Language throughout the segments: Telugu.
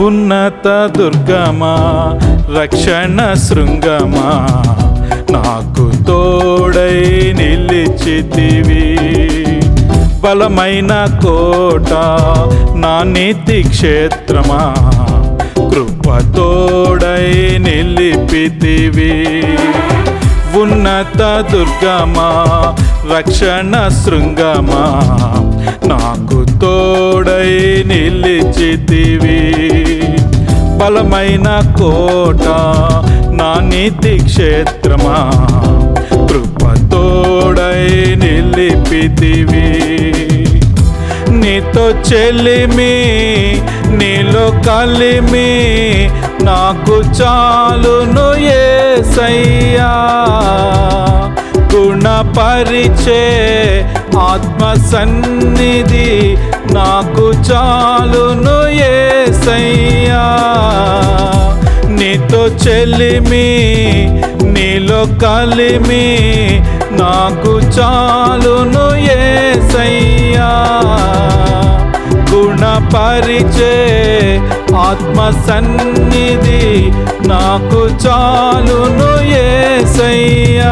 ఉన్నత దుర్గమా రక్షణ శృంగమా నాకు తోడై నిలిచితివి బలమైన కోట నా నీతి క్షేత్రమా కృప తోడై నిలిపితివి ఉన్నత దుర్గమా రక్షణ శృంగమా నాకు తోడై నిలిచితివి బలమైన కోట నా నీతి క్షేత్రమా కృప తోడై నిలిపితివి నీతో చెల్లిమి నీలో కలిమి నాకు చాలును ఏసయ్యా గుణపరిచే ఆత్మ సన్నిధి నాకు చాలును ఏసయ్యా నీతో చెల్లిమి నీలో కలిమి నాకు చాలును ఏసయ్యా గుణపరిచే ఆత్మ సన్నిధి నాకు చాలును ఏసయ్యా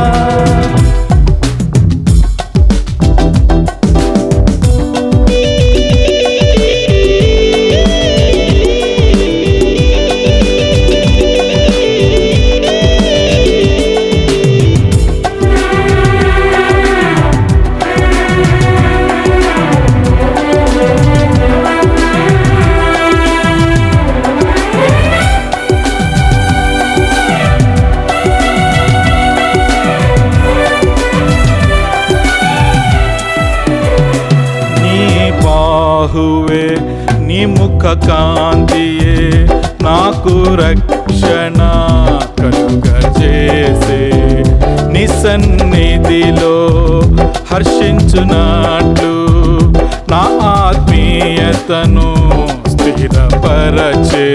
నీ బాహువే నీ ముఖ కాంతియే నాకు రక్షణ కలుగజేసే నీ సన్నిధిలో హర్షించునట్లు నా ఆత్మీయతను స్థిరపరచే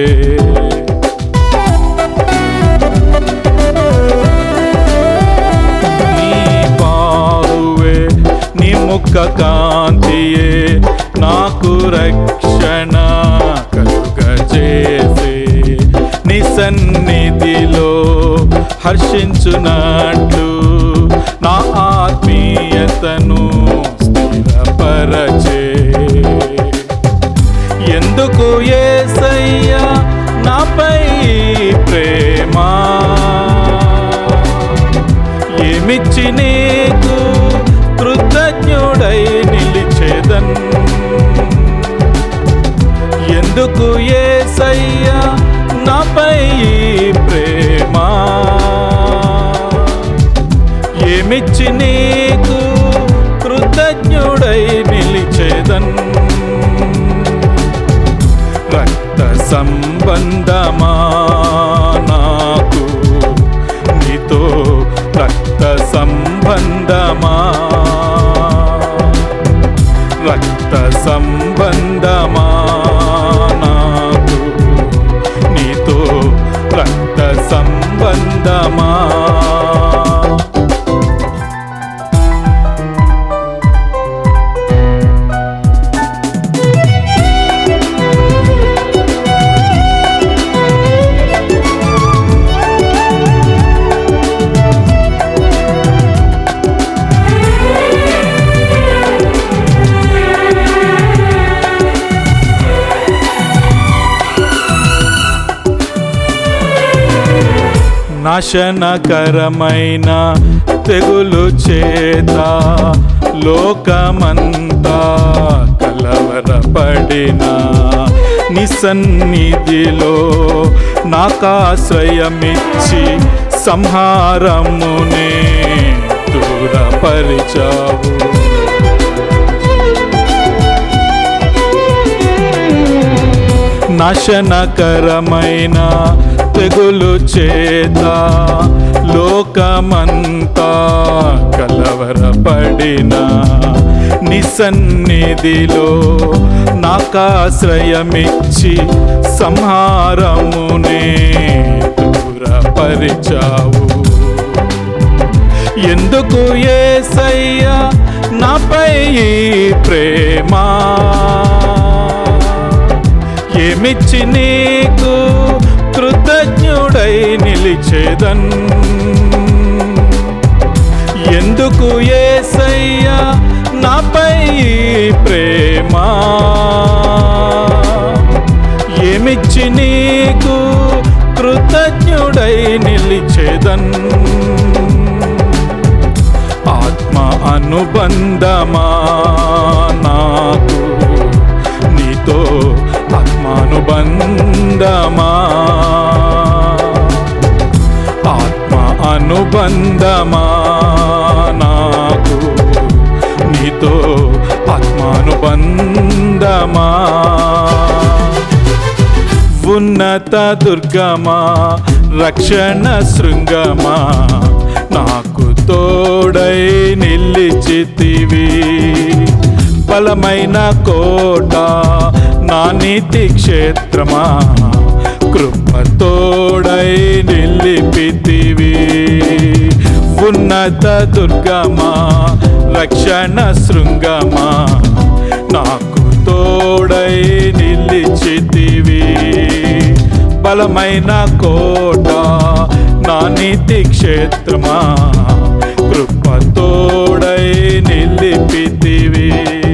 నీ బాహువే నీ ముఖ కాంతియే నాకు రక్షణ కలుగజేసే నీ సన్నిధిలో హర్షించునట్లు నా ఆత్మీయతను స్థిరపరచే ఎందుకు ఏసయ్యా నాపై ప్రేమ ఏమిచ్చి నీకు కృతజ్ఞుడై నిలిచేదన్ ఎందుకు ఏసయ్యా నాపై ప్రేమ ఏమిచ్చి నీకు కృతజ్ఞుడై నిలిచేదన్ రక్త సంబంధమా నాకు నీతో రక్త సంబంధమా రక్త సంబంధమా నాకు నీతో రక్త సంబంధమా నాశనకరమైన తెగులు చేత లోకమంతా కలవరపడిన నిసన్నిధిలో నాకాశ్రయమిచ్చి సంహారమునే దూరపరిచావు నాశనకరమైన తెగులు చేత లోకమంతా కలవరపడిన నిసన్నిధిలో నాకాశ్రయమిచ్చి సంహారమునే దూరపరిచావు ఎందుకు ఏసయ్యా నాపై ఈ ప్రేమ ఏమిచ్చి నీకు కృతజ్ఞుడై నిలిచేదన్ ఎందుకు ఏసయ్యా నాపై ఈ ప్రేమ ఏమిచ్చి నీకు కృతజ్ఞుడై నిలిచేదన్ ఆత్మ అనుబంధమా నాకు నీతో ఆత్మానుబంధమా ఆత్మ అనుబంధమా నాకు నీతో ఆత్మానుబంధమా ఉన్నత దుర్గమా రక్షణ శృంగమా నాకు తోడై నిలిచితివి బలమైన కోట నా నీతి క్షేత్రమా కృప తోడై నిలిపితివి ఉన్నత దుర్గమా రక్షణ శృంగమా నాకు తోడై నిలిచితివి బలమైన కోట నా నీతి క్షేత్రమా కృప తోడై నిలిపితివి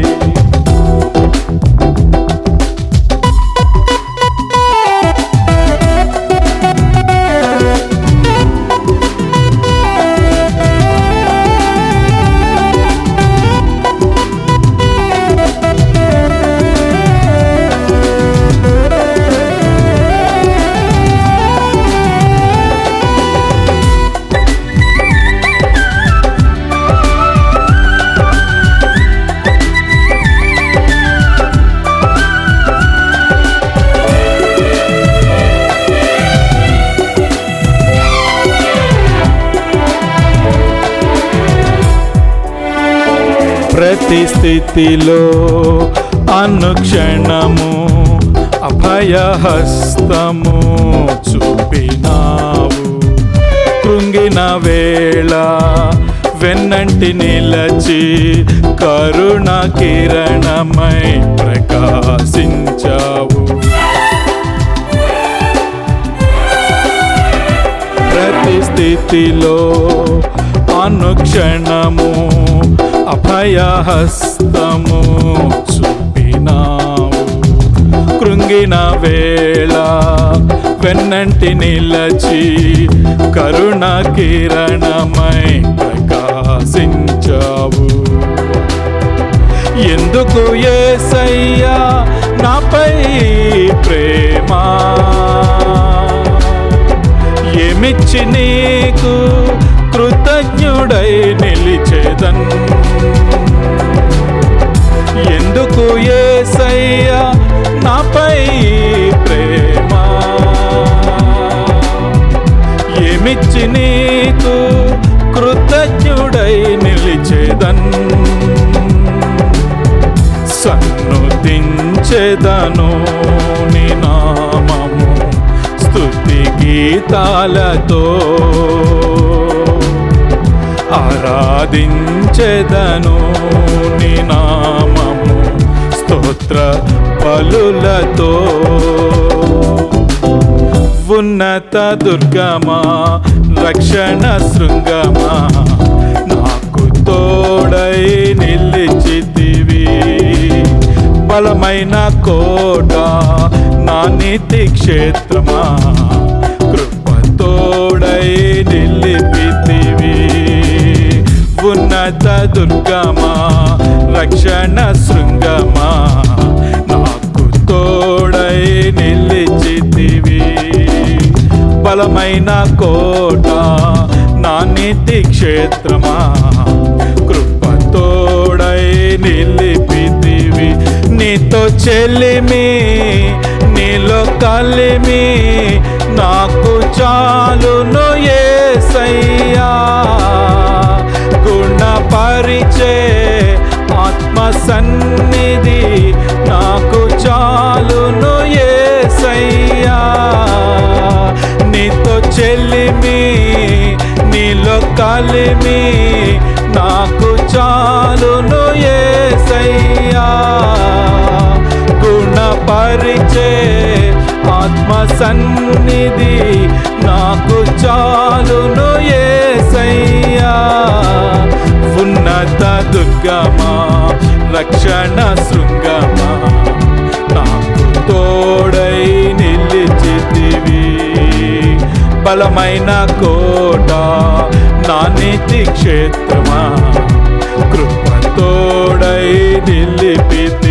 ప్రతి స్థితిలో అనుక్షణము అభయహస్తము చూపినావు కృంగిన వేళ వెన్నంటి నిలచి కరుణ కిరణమై ప్రకాశించావు ప్రతి స్థితిలో అనుక్షణము అభయహస్తము చూపినావు కృంగిన వేళ వెన్నంటి నిలచి కరుణ కిరణమై ప్రకాశించావు ఎందుకు ఏసయ్యా నాపై ప్రేమ ఏమిచ్చి నీకు కృతజ్ఞుడై నిలిచేదన్ ఎందుకు ఏసయ్యా నాపై ప్రేమ ఏమిచ్చి నీకు కృతజ్ఞుడై నిలిచేదన్ సన్నుతించెదను నీ నామము స్తుతి గీతాలతో ఆరాధించెదను నీ నామము స్తోత్ర బలులతో ఉన్నత దుర్గమా రక్షణ శృంగమా నాకు తోడై నిలిచితివి బలమైన కోట నా నీతి క్షేత్రమా కృప తోడై నిలిపితివి ఉన్నత దుర్గమా రక్షణ శృంగమా నాకు తోడై నిలిచితివి బలమైన కోట నా నీతి క్షేత్రమా కృప తోడై నిలిపితివి నీతో చెల్లిమి నీలో కలిమి నాకు చాలును ఏసయ్యా గుణపరిచే ఆత్మ సన్నిధి నాకు చాలును ఏసయ్యా నీతో చెల్లిమి నీలో కలిమి నాకు చాలును ఏసయ్యా గుణపరిచే సన్నిధి నాకు చాలును ఏసయ్యా ఉన్నత దుర్గమా రక్షణ శృంగమా నాకు తోడై నిలిచితివి బలమైన కోట నా నీతి క్షేత్రమా కృపతోడై నిలిపితివి